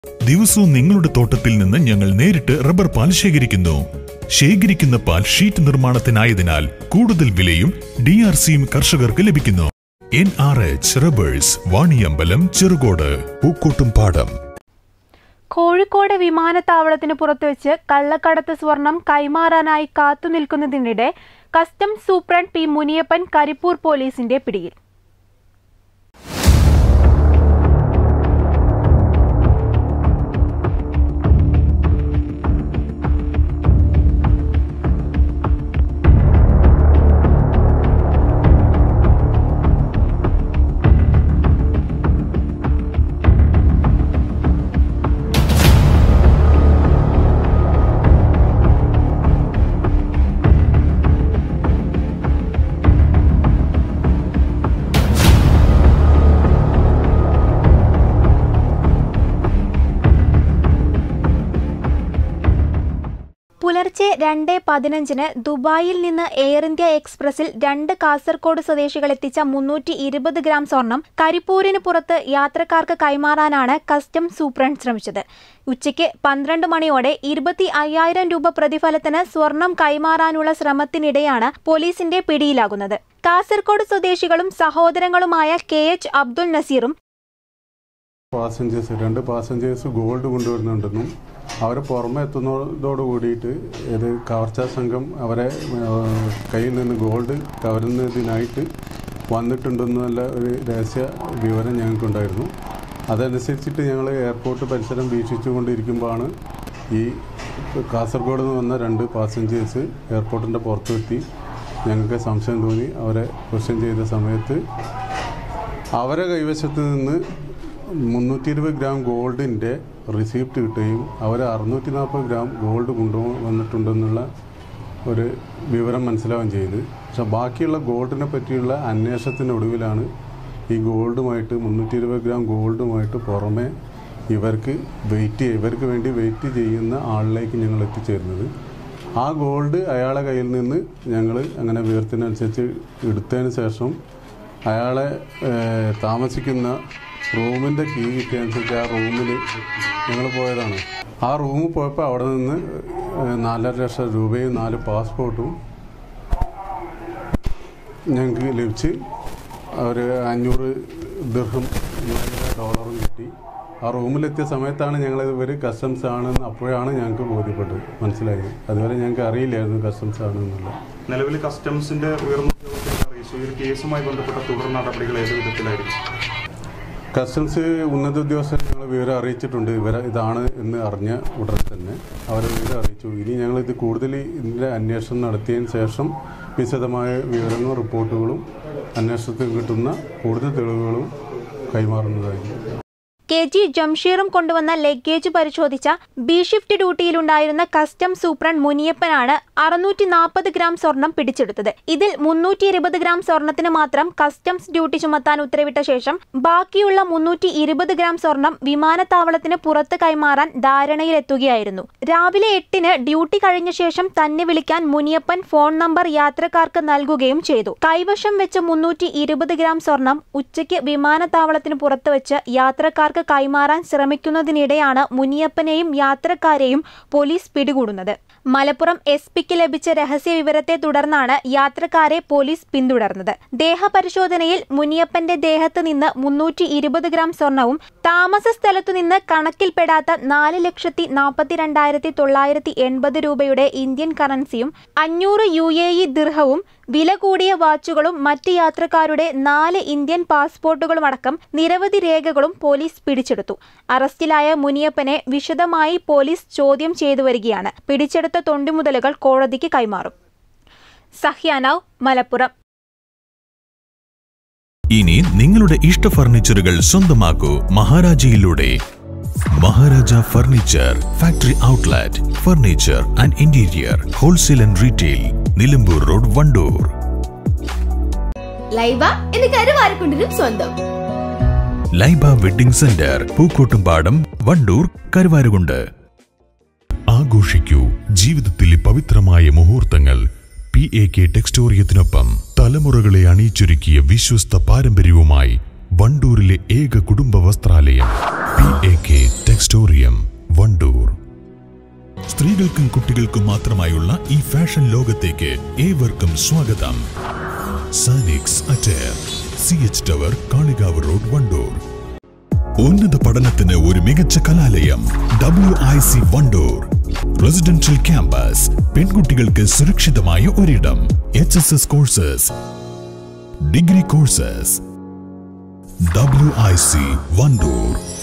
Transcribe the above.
ദിവസവും നിങ്ങളുടെ തോട്ടത്തിൽ നിന്ന് ഞങ്ങൾ നേരിട്ട് റബ്ബർ പാൽ ശേഖരിക്കുന്നു ശേഖരിക്കുന്ന പാൽ ഷീറ്റ് നിർമ്മാണത്തിനായതിനാൽ കൂടുതൽ വിലയും ഡി ആർ സിയും കർഷകർക്ക് ലഭിക്കുന്നു N R H rubbers Vaniyambalam Cherukode Pookkottumpadam Kozhikode വിമാനത്താവളത്തിന് പുറത്തുവച്ച് കള്ളക്കടത്ത് സ്വർണം കൈമാറാനായി കാത്തുനിൽക്കുന്നതിനിടെ customs superintendent P Muniyappan Karipur പോലീസിന്റെ പിടിയിൽ പുലർച്ചെ രണ്ട് പതിനഞ്ചിന് ദുബായിൽ നിന്ന് എയർ ഇന്ത്യ എക്സ്പ്രസിൽ രണ്ട് കാസർഗോഡ് സ്വദേശികൾ എത്തിച്ച മുന്നൂറ്റി ഇരുപത് ഗ്രാം സ്വർണം കരിപ്പൂരിന് പുറത്ത് യാത്രക്കാർക്ക് കൈമാറാനാണ് കസ്റ്റംസ് സൂപ്രണ്ട് ശ്രമിച്ചത് ഉച്ചയ്ക്ക് പന്ത്രണ്ട് മണിയോടെ ഇരുപത്തി അയ്യായിരം രൂപ പ്രതിഫലത്തിന് സ്വർണം കൈമാറാനുള്ള ശ്രമത്തിനിടെയാണ് പോലീസിന്റെ പിടിയിലാകുന്നത് കാസർഗോഡ് സ്വദേശികളും സഹോദരങ്ങളുമായ കെ എച്ച് അബ്ദുൽ നസീറും പാസഞ്ചേഴ്സ് രണ്ട് പാസഞ്ചേഴ്സ് ഗോൾഡ് കൊണ്ടുവരുന്നുണ്ടെന്നും അവർ പുറമെ എത്തുന്നതോട് കൂടിയിട്ട് ഇത് കവർച്ചാ സംഘം അവരെ ആ, കയ്യിൽ നിന്ന് ഗോൾഡ് കവരുന്നതിനായിട്ട് വന്നിട്ടുണ്ടെന്നുള്ള ഒരു രഹസ്യ വിവരം ഞങ്ങൾക്കുണ്ടായിരുന്നു അതനുസരിച്ചിട്ട് ഞങ്ങൾ എയർപോർട്ട് പരിസരം വീക്ഷിച്ചുകൊണ്ടിരിക്കുമ്പോഴാണ് ഈ കാസർഗോഡ് നിന്ന് വന്ന രണ്ട് പാസഞ്ചേഴ്സ് എയർപോർട്ടിൻ്റെ പുറത്തെത്തി ഞങ്ങൾക്ക് സംശയം തോന്നി അവരെ ക്വസ്റ്റ്യൻ ചെയ്ത സമയത്ത് അവരെ കൈവശത്ത് നിന്ന് മുന്നൂറ്റി ഇരുപത് ഗ്രാം ഗോൾഡിൻ്റെ റിസീപ്റ്റ് കിട്ടുകയും അവർ അറുന്നൂറ്റി നാൽപ്പത് ഗ്രാം ഗോൾഡ് കൊണ്ടുവന്നിട്ടുണ്ടെന്നുള്ള ഒരു വിവരം മനസ്സിലാവുകയും ചെയ്ത് പക്ഷെ ബാക്കിയുള്ള ഗോൾഡിനെ പറ്റിയുള്ള അന്വേഷണത്തിനൊടുവിലാണ് ഈ ഗോൾഡുമായിട്ട് മുന്നൂറ്റി ഇരുപത് ഗ്രാം ഗോൾഡുമായിട്ട് പുറമെ ഇവർക്ക് വെയിറ്റ് ഇവർക്ക് വേണ്ടി വെയിറ്റ് ചെയ്യുന്ന ആളിലേക്ക് ഞങ്ങൾ എത്തിച്ചേരുന്നത് ആ ഗോൾഡ് അയാളെ കയ്യിൽ നിന്ന് ഞങ്ങൾ അങ്ങനെ വിവരത്തിനനുസരിച്ച് എടുത്തതിന് ശേഷം അയാളെ ഏഹ്, താമസിക്കുന്ന റൂമിൻ്റെ കീ കിട്ടിയതനുസരിച്ച് ആ റൂമിൽ ഞങ്ങൾ പോയതാണ് ആ റൂമിൽ പോയപ്പോൾ അവിടെ നിന്ന് ഏഹ്, നാലര ലക്ഷം രൂപയും നാല് പാസ്പോർട്ടും ഞങ്ങൾക്ക് ലഭിച്ച് ഒരു അഞ്ഞൂറ് ദീർഘം ഡോളറും കിട്ടി ആ റൂമിലെത്തിയ സമയത്താണ് ഞങ്ങൾ ഇവർ കസ്റ്റംസ് ആണെന്ന് അപ്പോഴാണ് ഞങ്ങൾക്ക് ബോധ്യപ്പെട്ടത് മനസ്സിലായത് അതുവരെ ഞങ്ങൾക്ക് അറിയില്ലായിരുന്നു കസ്റ്റംസ് ആണെന്നുള്ള നിലവിൽ കസ്റ്റംസിന്റെ ഉയർന്ന ഉദ്യോഗസ്ഥരെ അറിയിച്ചു ഈ ഒരു കേസുമായി ബന്ധപ്പെട്ട തുടർ നടപടികൾ ഏത് വിധത്തിലായിരിക്കും കസ്റ്റംസ് ഉന്നത ഉദ്യോഗസ്ഥർ ഞങ്ങൾ വിവരം അറിയിച്ചിട്ടുണ്ട് ഇവരെ ഇതാണ് എന്ന് അറിഞ്ഞ ഉടനെ തന്നെ അവരെ വിവരം അറിയിച്ചു ഇനി ഞങ്ങൾ ഇത് കൂടുതൽ ഇതിൻ്റെ അന്വേഷണം നടത്തിയതിന് ശേഷം വിശദമായ വിവരങ്ങളും റിപ്പോർട്ടുകളും അന്വേഷണത്തിൽ കിട്ടുന്ന കൂടുതൽ തെളിവുകളും കൈമാറുന്നതായിരിക്കും കെ ജി ജംഷീറും കൊണ്ടുവന്ന ലഗേജ് പരിശോധിച്ച ബി ഷിഫ്റ്റ് ഡ്യൂട്ടിയിലുണ്ടായിരുന്ന കസ്റ്റംസ് സൂപ്രണ്ട് മുനിയപ്പനാണ് അറുന്നൂറ്റി നാൽപ്പത് ഗ്രാം സ്വർണം പിടിച്ചെടുത്തത് ഇതിൽ മുന്നൂറ്റി ഇരുപത് ഗ്രാം സ്വർണത്തിന് മാത്രം കസ്റ്റംസ് ഡ്യൂട്ടി ചുമത്താൻ ഉത്തരവിട്ട ശേഷം ബാക്കിയുള്ള മുന്നൂറ്റി ഇരുപത് ഗ്രാം സ്വർണം വിമാനത്താവളത്തിന് പുറത്ത് കൈമാറാൻ ധാരണയിലെത്തുകയായിരുന്നു രാവിലെ എട്ടിന് ഡ്യൂട്ടി കഴിഞ്ഞ ശേഷം തന്നെ വിളിക്കാൻ മുനിയപ്പൻ ഫോൺ നമ്പർ യാത്രക്കാർക്ക് നൽകുകയും ചെയ്തു കൈവശം വെച്ച മുന്നൂറ്റി ഇരുപത് ഗ്രാം സ്വർണം ഉച്ചയ്ക്ക് വിമാനത്താവളത്തിന് പുറത്ത് വെച്ച് യാത്രക്കാർക്ക് കൈമാറാൻ ശ്രമിക്കുന്നതിനിടെയാണ് മുനിയപ്പനെയും യാത്രക്കാരെയും പോലീസ് പിടികൂടുന്നത് മലപ്പുറം എസ് പിക്ക് ലഭിച്ച രഹസ്യ വിവരത്തെ തുടർന്നാണ് യാത്രക്കാരെ പോലീസ് പിന്തുടർന്നത് ദേഹപരിശോധനയിൽ മുനിയപ്പന്റെ ദേഹത്ത് നിന്ന് മുന്നൂറ്റി ഇരുപത് ഗ്രാം സ്വർണവും താമസ സ്ഥലത്തു നിന്ന് കണക്കിൽപ്പെടാത്ത നാല് ലക്ഷത്തി നാൽപ്പത്തിരണ്ടായിരത്തി തൊള്ളായിരത്തി എൺപത് രൂപയുടെ ഇന്ത്യൻ കറൻസിയും അഞ്ഞൂറ് യു എ ഇ ദിർഹവും വില കൂടിയ വാച്ചുകളും മറ്റ് യാത്രക്കാരുടെ നാല് ഇന്ത്യൻ പാസ്പോർട്ടുകളും അടക്കം നിരവധി രേഖകളും പോലീസ് പിടിച്ചെടുത്തു അറസ്റ്റിലായ മുനിയപ്പനെ വിശദമായി പോലീസ് ചോദ്യം ചെയ്തു വരികയാണ് പിടിച്ചെടുത്ത തൊണ്ടിമുതലുകൾ കോടതിക്ക് കൈമാറും സഹ്യാനാവ് മലപ്പുറം ഇനി നിങ്ങളുടെ ഇഷ്ട ഫർണിച്ചറുകൾ സ്വന്തമാക്കൂ മഹാരാജയിലൂടെ Maharaja furniture factory outlet furniture and interior wholesale and retail Nilambur road Wandoor Laiba എന്ന് കരുവാരക്കുണ്ടിനും സ്വന്തം ലൈബ വെഡിംഗ് സെന്റർ പൂക്കോട്ടുംപാടം വണ്ടൂർ കരുവാരുകുണ്ട് ആഘോഷിക്കൂ ജീവിതത്തിലെ പവിത്രമായ മുഹൂർത്തങ്ങൾ പി എ കെ ടെക്സ്റ്റോറിയത്തിനൊപ്പം തലമുറകളെ അണിയിച്ചൊരുക്കിയ വിശ്വസ്ത പാരമ്പര്യവുമായി വണ്ടൂരിലെ ഏക കുടുംബ വസ്ത്രാലയം P A K Textorium Wandoor സ്ത്രീകൾക്കും കുട്ടികൾക്കും മാത്രമായുള്ള ഈ ഫാഷൻ ലോകത്തേക്ക് ഏവർക്കും സ്വാഗതം Sanix attire C H tower Kalikavu road Wandoor ഉന്നത പഠനത്തിന് ഒരു മികച്ച കലാലയം W I C Wandoor residential campus പെൺകുട്ടികൾക്ക് സുരക്ഷിതമായ ഒരിടം H S S courses degree courses W I C Wandoor